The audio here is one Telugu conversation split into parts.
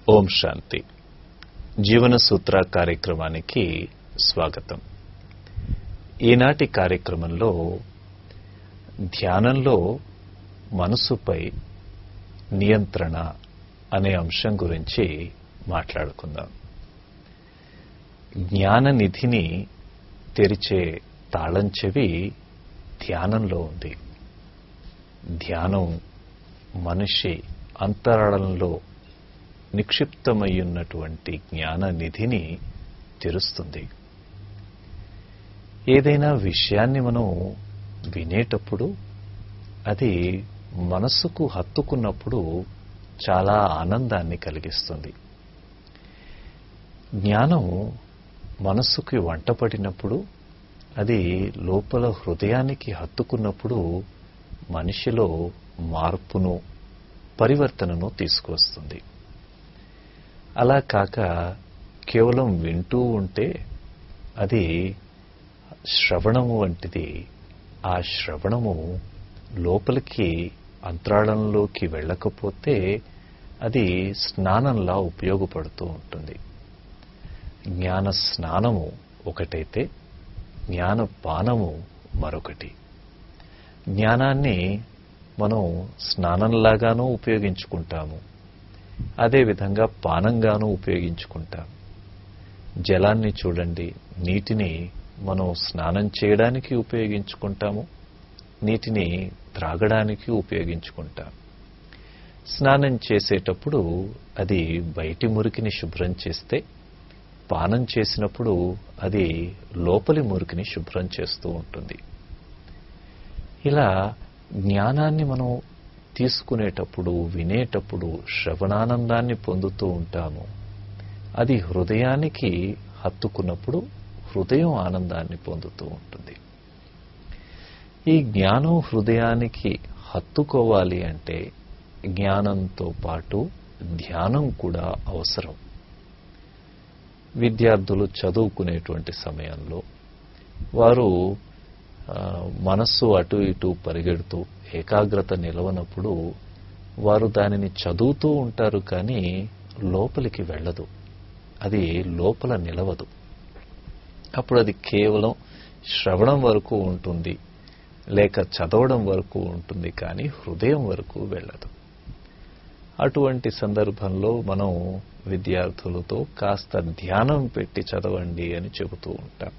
ఓం శాంతి జీవన సూత్ర కార్యక్రమానికి స్వాగతం ఈనాటి కార్యక్రమంలో ధ్యానంలో మనసుపై నియంత్రణ అనే అంశం గురించి మాట్లాడుకుందాం జ్ఞాన నిధిని తెరిచే తాళం చెవి ధ్యానంలో ఉంది ధ్యానం మనిషి అంతరాళంలో నిక్షిప్తమయ్యున్నటువంటి జ్ఞాన నిధిని తెరుస్తుంది ఏదైనా విషయాన్ని మనం వినేటప్పుడు అది మనస్సుకు హత్తుకున్నప్పుడు చాలా ఆనందాన్ని కలిగిస్తుంది జ్ఞానం మనస్సుకి వంటపడినప్పుడు అది లోపల హృదయానికి హత్తుకున్నప్పుడు మనిషిలో మార్పును పరివర్తనను తీసుకువస్తుంది అలా కాక కేవలం వింటూ ఉంటే అది శ్రవణము వంటిది ఆ శ్రవణము లోపలికి అంతరాళంలోకి వెళ్ళకపోతే అది స్నానంలా ఉపయోగపడుతూ ఉంటుంది జ్ఞాన స్నానము ఒకటైతే జ్ఞాన పానము మరొకటి జ్ఞానాన్ని మనం స్నానంలాగానూ ఉపయోగించుకుంటాము అదేవిధంగా పానంగానూ ఉపయోగించుకుంటాం జలాన్ని చూడండి నీటిని మనం స్నానం చేయడానికి ఉపయోగించుకుంటాము నీటిని త్రాగడానికి ఉపయోగించుకుంటాం స్నానం చేసేటప్పుడు అది బయటి మురికిని శుభ్రం చేస్తే పానం చేసినప్పుడు అది లోపలి మురికిని శుభ్రం చేస్తూ ఉంటుంది ఇలా జ్ఞానాన్ని మనం తీసుకునేటప్పుడు వినేటప్పుడు శ్రవణానందాన్ని పొందుతూ ఉంటాము అది హృదయానికి హత్తుకున్నప్పుడు హృదయం ఆనందాన్ని పొందుతూ ఉంటుంది ఈ జ్ఞానం హృదయానికి హత్తుకోవాలి అంటే జ్ఞానంతో పాటు ధ్యానం కూడా అవసరం విద్యార్థులు చదువుకునేటువంటి సమయంలో వారు మనస్సు అటు ఇటు పరిగెడుతూ ఏకాగ్రత నిలవనప్పుడు వారు దానిని చదువుతూ ఉంటారు కానీ లోపలికి వెళ్ళదు అది లోపల నిలవదు అప్పుడు అది కేవలం శ్రవణం వరకు ఉంటుంది లేక చదవడం వరకు ఉంటుంది కానీ హృదయం వరకు వెళ్ళదు అటువంటి సందర్భంలో మనం విద్యార్థులతో కాస్త ధ్యానం పెట్టి చదవండి అని చెబుతూ ఉంటాం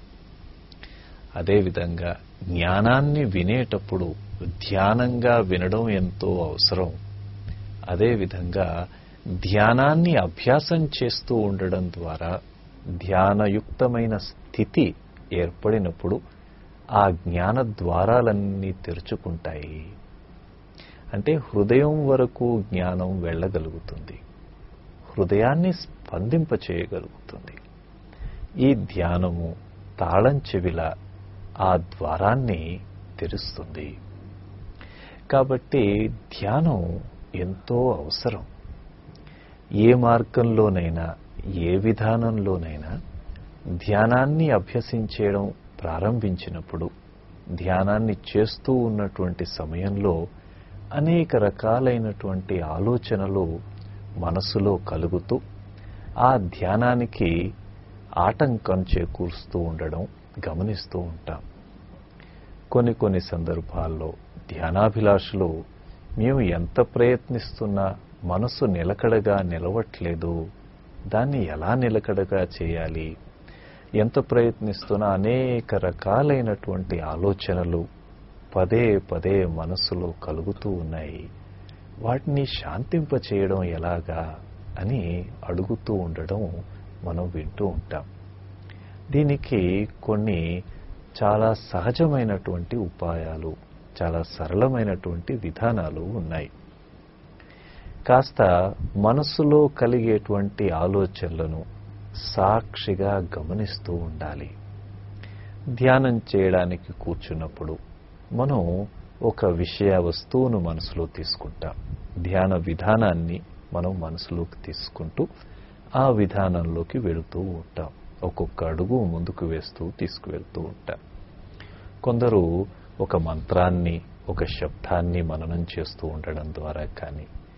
అదేవిధంగా జ్ఞానాన్ని వినేటప్పుడు ధ్యానంగా వినడం ఎంతో అవసరం అదేవిధంగా ధ్యానాన్ని అభ్యాసం చేస్తూ ఉండడం ద్వారా ధ్యానయుక్తమైన స్థితి ఏర్పడినప్పుడు ఆ జ్ఞాన ద్వారాలన్నీ తెరుచుకుంటాయి అంటే హృదయం వరకు జ్ఞానం వెళ్ళగలుగుతుంది హృదయాన్ని స్పందింపచేయగలుగుతుంది ఈ ధ్యానము తాళం చెవిలా ఆ ద్వారాన్ని తెరుస్తుంది కాబట్టి ధ్యానం ఎంతో అవసరం ఏ మార్గంలోనైనా ఏ విధానంలోనైనా ధ్యానాన్ని అభ్యసించేయడం ప్రారంభించినప్పుడు ధ్యానాన్ని చేస్తూ ఉన్నటువంటి సమయంలో అనేక రకాలైనటువంటి ఆలోచనలు మనసులో కలుగుతూ ఆ ధ్యానానికి ఆటంకం చేకూరుస్తూ ఉండడం గమనిస్తూ ఉంటాం కొన్ని కొన్ని సందర్భాల్లో ధ్యానాభిలాషులు మేము ఎంత ప్రయత్నిస్తున్నా మనసు నిలకడగా నిలవట్లేదు దాన్ని ఎలా నిలకడగా చేయాలి ఎంత ప్రయత్నిస్తున్నా అనేక రకాలైనటువంటి ఆలోచనలు పదే పదే మనస్సులో కలుగుతూ ఉన్నాయి వాటిని శాంతింపచేయడం ఎలాగా అని అడుగుతూ ఉండడం మనం వింటూ ఉంటాం దీనికి కొన్ని చాలా సహజమైనటువంటి ఉపాయాలు చాలా సరళమైనటువంటి విధానాలు ఉన్నాయి కాస్త మనస్సులో కలిగేటువంటి ఆలోచనలను సాక్షిగా గమనిస్తూ ఉండాలి ధ్యానం చేయడానికి కూర్చున్నప్పుడు మనం ఒక విషయ వస్తువును మనసులో తీసుకుంటాం ధ్యాన విధానాన్ని మనం మనసులోకి తీసుకుంటూ ఆ విధానంలోకి వెళుతూ ఉంటాం ఒక్కొక్క అడుగు ముందుకు వేస్తూ తీసుకువెళ్తూ ఉంటాం కొందరు ఒక మంత్రాన్ని ఒక శబ్దాన్ని మననం చేస్తూ ఉండడం ద్వారా కానీ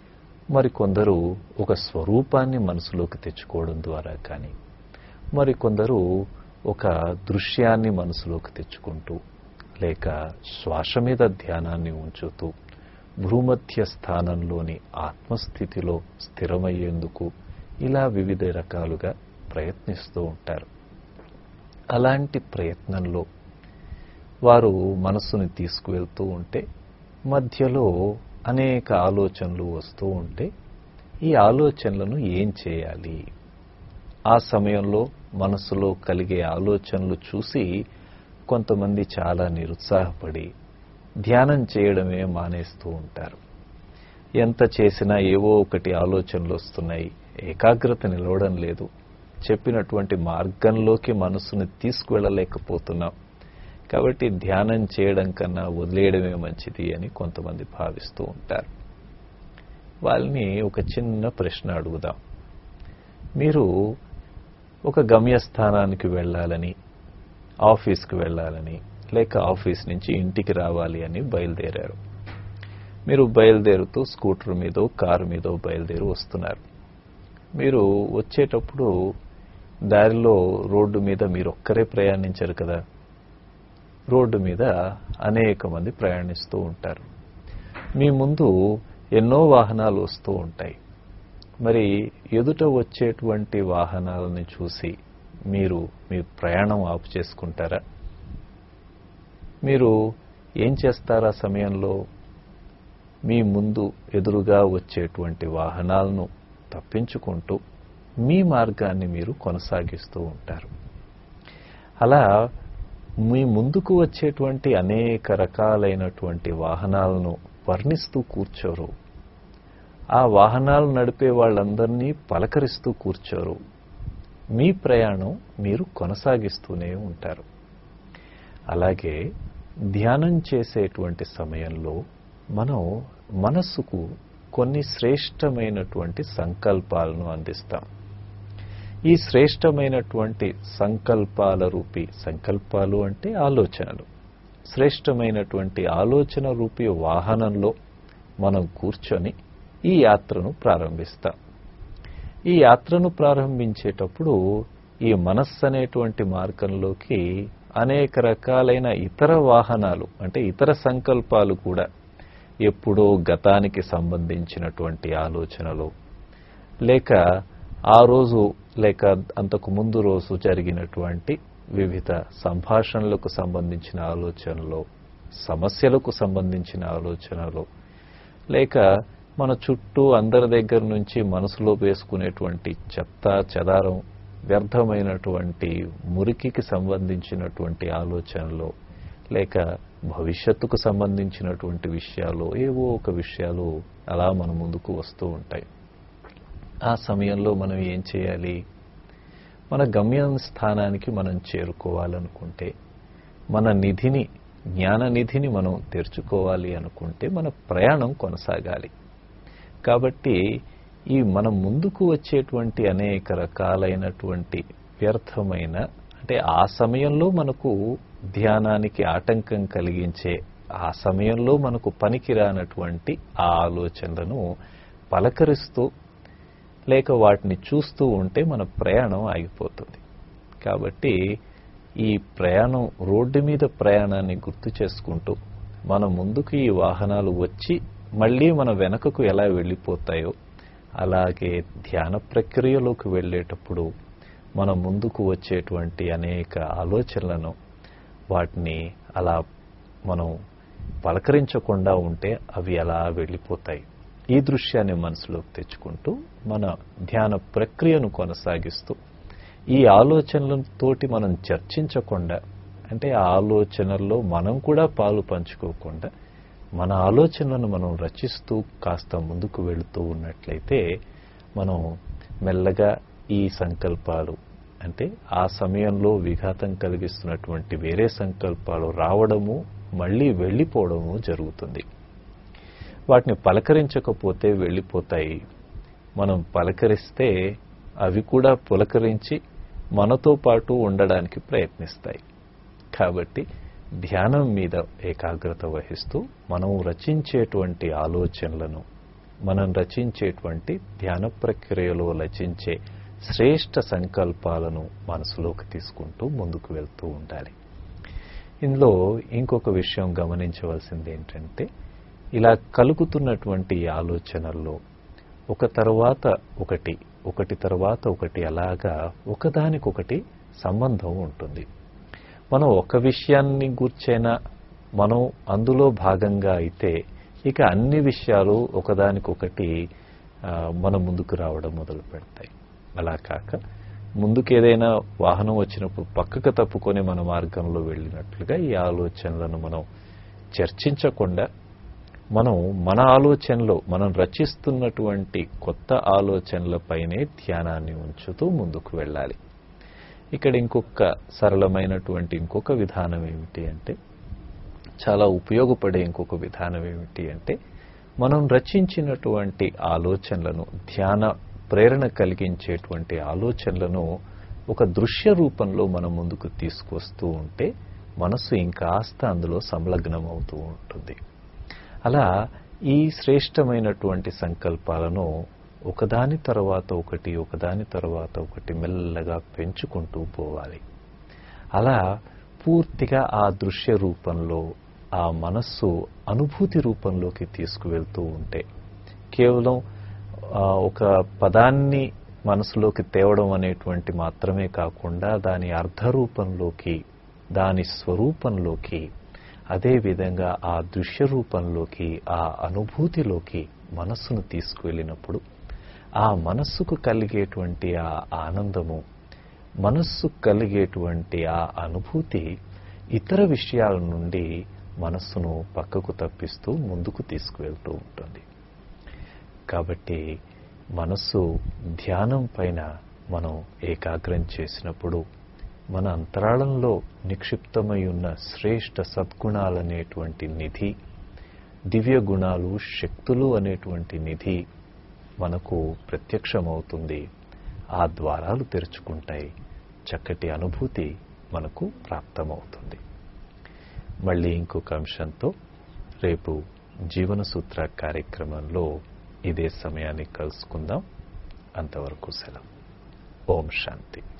మరికొందరు ఒక స్వరూపాన్ని మనసులోకి తెచ్చుకోవడం ద్వారా కానీ మరికొందరు ఒక దృశ్యాన్ని మనసులోకి తెచ్చుకుంటూ లేక శ్వాస మీద ధ్యానాన్ని ఉంచుతూ భూమధ్య స్థానంలోని ఆత్మస్థితిలో స్థిరమయ్యేందుకు ఇలా వివిధ రకాలుగా ప్రయత్నిస్తూ ఉంటారు అలాంటి ప్రయత్నంలో వారు మనస్సుని తీసుకువెళ్తూ ఉంటే మధ్యలో అనేక ఆలోచనలు వస్తూ ఉంటే ఈ ఆలోచనలను ఏం చేయాలి ఆ సమయంలో మనసులో కలిగే ఆలోచనలు చూసి కొంతమంది చాలా నిరుత్సాహపడి ధ్యానం చేయడమే మానేస్తూ ఉంటారు ఎంత చేసినా ఏవో ఒకటి ఆలోచనలు వస్తున్నాయి ఏకాగ్రత నిలవడం లేదు చెప్పినటువంటి మార్గంలోకి మనసుని తీసుకువెళ్ళలేకపోతున్నాం కాబట్టి ధ్యానం చేయడం కన్నా వదిలేయడమే మంచిది అని కొంతమంది భావిస్తూ ఉంటారు వాళ్ళని ఒక చిన్న ప్రశ్న అడుగుదాం మీరు ఒక గమ్యస్థానానికి వెళ్ళాలని ఆఫీస్కి వెళ్ళాలని లేక ఆఫీస్ నుంచి ఇంటికి రావాలి అని బయలుదేరారు మీరు బయలుదేరుతూ స్కూటర్ మీదో కారు మీదో బయలుదేరి వస్తున్నారు మీరు వచ్చేటప్పుడు దారిలో రోడ్డు మీద మీరు ఒక్కరే ప్రయాణించరు కదా రోడ్డు మీద అనేక మంది ప్రయాణిస్తూ ఉంటారు మీ ముందు ఎన్నో వాహనాలు వస్తూ ఉంటాయి మరి ఎదుట వచ్చేటువంటి వాహనాలని చూసి మీరు మీ ప్రయాణం ఆపు చేసుకుంటారా మీరు ఏం చేస్తారా సమయంలో మీ ముందు ఎదురుగా వచ్చేటువంటి వాహనాలను తప్పించుకుంటూ మీ మార్గాన్ని మీరు కొనసాగిస్తూ ఉంటారు అలా మీ ముందుకు వచ్చేటువంటి అనేక రకాలైనటువంటి వాహనాలను వర్ణిస్తూ కూర్చోరు ఆ వాహనాలు నడిపే వాళ్ళందరినీ పలకరిస్తూ కూర్చోరు మీ ప్రయాణం మీరు కొనసాగిస్తూనే ఉంటారు అలాగే ధ్యానం చేసేటువంటి సమయంలో మనం మనస్సుకు కొన్ని శ్రేష్టమైనటువంటి సంకల్పాలను అందిస్తాం ఈ శ్రేష్టమైనటువంటి సంకల్పాల రూపి సంకల్పాలు అంటే ఆలోచనలు శ్రేష్టమైనటువంటి ఆలోచన రూపి వాహనంలో మనం కూర్చొని ఈ యాత్రను ప్రారంభిస్తాం ఈ యాత్రను ప్రారంభించేటప్పుడు ఈ మనస్సు అనేటువంటి మార్గంలోకి అనేక రకాలైన ఇతర వాహనాలు అంటే ఇతర సంకల్పాలు కూడా ఎప్పుడో గతానికి సంబంధించినటువంటి ఆలోచనలు లేక ఆ రోజు లేక అంతకు ముందు రోజు జరిగినటువంటి వివిధ సంభాషణలకు సంబంధించిన ఆలోచనలు సమస్యలకు సంబంధించిన ఆలోచనలు లేక మన చుట్టూ అందరి దగ్గర నుంచి మనసులో వేసుకునేటువంటి చెత్త చెదారం వ్యర్థమైనటువంటి మురికికి సంబంధించినటువంటి ఆలోచనలు లేక భవిష్యత్తుకు సంబంధించినటువంటి విషయాలు ఏవో ఒక విషయాలు అలా మన ముందుకు వస్తూ ఉంటాయి ఆ సమయంలో మనం ఏం చేయాలి మన గమ్యం స్థానానికి మనం చేరుకోవాలనుకుంటే మన నిధిని జ్ఞాన నిధిని మనం తెరుచుకోవాలి అనుకుంటే మన ప్రయాణం కొనసాగాలి కాబట్టి ఈ మన ముందుకు వచ్చేటువంటి అనేక రకాలైనటువంటి వ్యర్థమైన అంటే ఆ సమయంలో మనకు ధ్యానానికి ఆటంకం కలిగించే ఆ సమయంలో మనకు పనికిరానటువంటి ఆ ఆలోచనలను పలకరిస్తూ లేక వాటిని చూస్తూ ఉంటే మన ప్రయాణం ఆగిపోతుంది కాబట్టి ఈ ప్రయాణం రోడ్డు మీద ప్రయాణాన్ని గుర్తు చేసుకుంటూ మన ముందుకు ఈ వాహనాలు వచ్చి మళ్ళీ మన వెనకకు ఎలా వెళ్ళిపోతాయో అలాగే ధ్యాన ప్రక్రియలోకి వెళ్ళేటప్పుడు మన ముందుకు వచ్చేటువంటి అనేక ఆలోచనలను వాటిని అలా మనం పలకరించకుండా ఉంటే అవి అలా వెళ్ళిపోతాయి ఈ దృశ్యాన్ని మనసులోకి తెచ్చుకుంటూ మన ధ్యాన ప్రక్రియను కొనసాగిస్తూ ఈ ఆలోచనలతోటి మనం చర్చించకుండా అంటే ఆ ఆలోచనల్లో మనం కూడా పాలు పంచుకోకుండా మన ఆలోచనలను మనం రచిస్తూ కాస్త ముందుకు వెళుతూ ఉన్నట్లయితే మనం మెల్లగా ఈ సంకల్పాలు అంటే ఆ సమయంలో విఘాతం కలిగిస్తున్నటువంటి వేరే సంకల్పాలు రావడము మళ్ళీ వెళ్ళిపోవడము జరుగుతుంది వాటిని పలకరించకపోతే వెళ్ళిపోతాయి మనం పలకరిస్తే అవి కూడా పులకరించి మనతో పాటు ఉండడానికి ప్రయత్నిస్తాయి కాబట్టి ధ్యానం మీద ఏకాగ్రత వహిస్తూ మనం రచించేటువంటి ఆలోచనలను మనం రచించేటువంటి ధ్యాన ప్రక్రియలో రచించే శ్రేష్ట సంకల్పాలను మనసులోకి తీసుకుంటూ ముందుకు వెళ్తూ ఉండాలి ఇందులో ఇంకొక విషయం గమనించవలసింది ఏంటంటే ఇలా కలుగుతున్నటువంటి ఆలోచనల్లో ఒక తర్వాత ఒకటి ఒకటి తర్వాత ఒకటి అలాగా ఒకదానికొకటి సంబంధం ఉంటుంది మనం ఒక విషయాన్ని గూర్చైనా మనం అందులో భాగంగా అయితే ఇక అన్ని విషయాలు ఒకదానికొకటి మన ముందుకు రావడం మొదలు పెడతాయి అలా కాక ముందుకు ఏదైనా వాహనం వచ్చినప్పుడు పక్కకు తప్పుకొని మన మార్గంలో వెళ్ళినట్లుగా ఈ ఆలోచనలను మనం చర్చించకుండా మనం మన ఆలోచనలో మనం రచిస్తున్నటువంటి కొత్త ఆలోచనలపైనే ధ్యానాన్ని ఉంచుతూ ముందుకు వెళ్ళాలి ఇక్కడ ఇంకొక సరళమైనటువంటి ఇంకొక విధానం ఏమిటి అంటే చాలా ఉపయోగపడే ఇంకొక విధానం ఏమిటి అంటే మనం రచించినటువంటి ఆలోచనలను ధ్యాన ప్రేరణ కలిగించేటువంటి ఆలోచనలను ఒక దృశ్య రూపంలో మనం ముందుకు తీసుకొస్తూ ఉంటే మనసు ఇంకాస్త అందులో సంలగ్నమవుతూ ఉంటుంది అలా ఈ శ్రేష్టమైనటువంటి సంకల్పాలను ఒకదాని తర్వాత ఒకటి ఒకదాని తర్వాత ఒకటి మెల్లగా పెంచుకుంటూ పోవాలి అలా పూర్తిగా ఆ దృశ్య రూపంలో ఆ మనస్సు అనుభూతి రూపంలోకి తీసుకువెళ్తూ ఉంటే కేవలం ఒక పదాన్ని మనసులోకి తేవడం అనేటువంటి మాత్రమే కాకుండా దాని అర్ధ రూపంలోకి దాని స్వరూపంలోకి అదేవిధంగా ఆ దృశ్య రూపంలోకి ఆ అనుభూతిలోకి మనస్సును తీసుకువెళ్ళినప్పుడు ఆ మనస్సుకు కలిగేటువంటి ఆ ఆనందము మనస్సు కలిగేటువంటి ఆ అనుభూతి ఇతర విషయాల నుండి మనస్సును పక్కకు తప్పిస్తూ ముందుకు తీసుకువెళ్తూ ఉంటుంది కాబట్టి మనస్సు ధ్యానం పైన మనం ఏకాగ్రం చేసినప్పుడు మన అంతరాళంలో నిక్షిప్తమై ఉన్న శ్రేష్ట సద్గుణాలనేటువంటి నిధి దివ్య గుణాలు శక్తులు అనేటువంటి నిధి మనకు ప్రత్యక్షమవుతుంది ఆ ద్వారాలు తెరుచుకుంటాయి చక్కటి అనుభూతి మనకు ప్రాప్తమవుతుంది మళ్ళీ ఇంకొక అంశంతో రేపు జీవన సూత్ర కార్యక్రమంలో ఇదే సమయాన్ని కలుసుకుందాం అంతవరకు సెలవు ఓం శాంతి